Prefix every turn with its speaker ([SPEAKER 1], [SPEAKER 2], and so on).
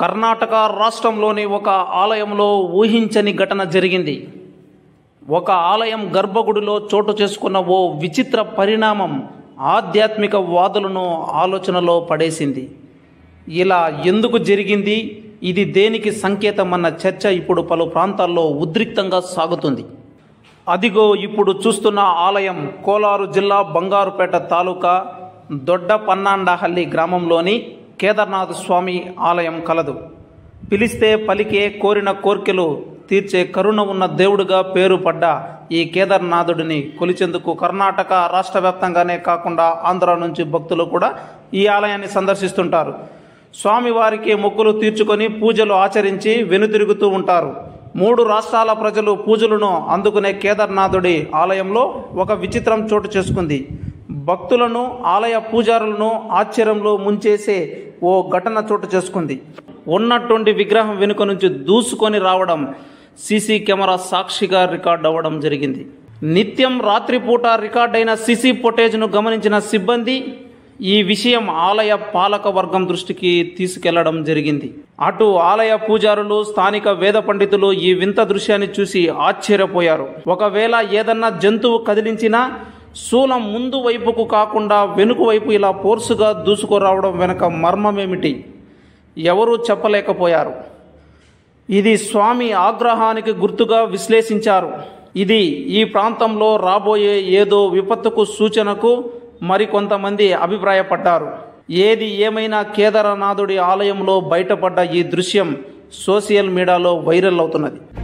[SPEAKER 1] కర్ణాటక రాష్ట్రంలోని ఒక ఆలయంలో ఊహించని ఘటన జరిగింది ఒక ఆలయం గర్భగుడిలో చోటు చేసుకున్న ఓ విచిత్ర పరిణామం ఆధ్యాత్మిక వాదులను ఆలోచనలో పడేసింది ఇలా ఎందుకు జరిగింది ఇది దేనికి సంకేతం అన్న చర్చ ఇప్పుడు పలు ప్రాంతాల్లో ఉద్రిక్తంగా సాగుతుంది అదిగో ఇప్పుడు చూస్తున్న ఆలయం కోలారు జిల్లా బంగారుపేట తాలూకా దొడ్డ పన్నాండహల్లి గ్రామంలోని కేదార్నాథ్ స్వామి ఆలయం కలదు పిలిస్తే పలికే కోరిన కోర్కెలు తీర్చే కరుణ ఉన్న దేవుడుగా పేరు పడ్డ ఈ కేదార్నాథుడిని కొలిచేందుకు కర్ణాటక రాష్ట్ర వ్యాప్తంగానే కాకుండా ఆంధ్ర నుంచి భక్తులు కూడా ఈ ఆలయాన్ని సందర్శిస్తుంటారు స్వామివారికి మొక్కులు తీర్చుకొని పూజలు ఆచరించి వెనుతిరుగుతూ ఉంటారు మూడు రాష్ట్రాల ప్రజలు పూజలను అందుకునే కేదార్నాథుడి ఆలయంలో ఒక విచిత్రం చోటు చేసుకుంది భక్తులను ఆలయ పూజారులను ఆశ్చర్యంలో ముంచేసే ఓ ఘటన చోటు చేసుకుంది ఉన్నటువంటి విగ్రహం వెనుక నుంచి దూసుకొని రావడం సీసీ కెమెరా సాక్షిగా రికార్డ్ అవ్వడం జరిగింది నిత్యం రాత్రిపూట రికార్డైన సీసీ ఫుటేజ్ను గమనించిన సిబ్బంది ఈ విషయం ఆలయ పాలక వర్గం దృష్టికి తీసుకెళ్లడం జరిగింది అటు ఆలయ పూజారులు స్థానిక వేద పండితులు ఈ వింత దృశ్యాన్ని చూసి ఆశ్చర్యపోయారు ఒకవేళ ఏదన్నా జంతువు కదిలించినా శూలం ముందు వైపుకు కాకుండా వెనుక వైపు ఇలా పోర్సుగా దూసుకురావడం వెనక మర్మమేమిటి ఎవరూ చెప్పలేకపోయారు ఇది స్వామి ఆగ్రహానికి గుర్తుగా విశ్లేషించారు ఇది ఈ ప్రాంతంలో రాబోయే ఏదో విపత్తుకు సూచనకు మరికొంతమంది అభిప్రాయపడ్డారు ఏది ఏమైనా కేదారనాథుడి ఆలయంలో బయటపడ్డ ఈ దృశ్యం సోషల్ మీడియాలో వైరల్ అవుతున్నది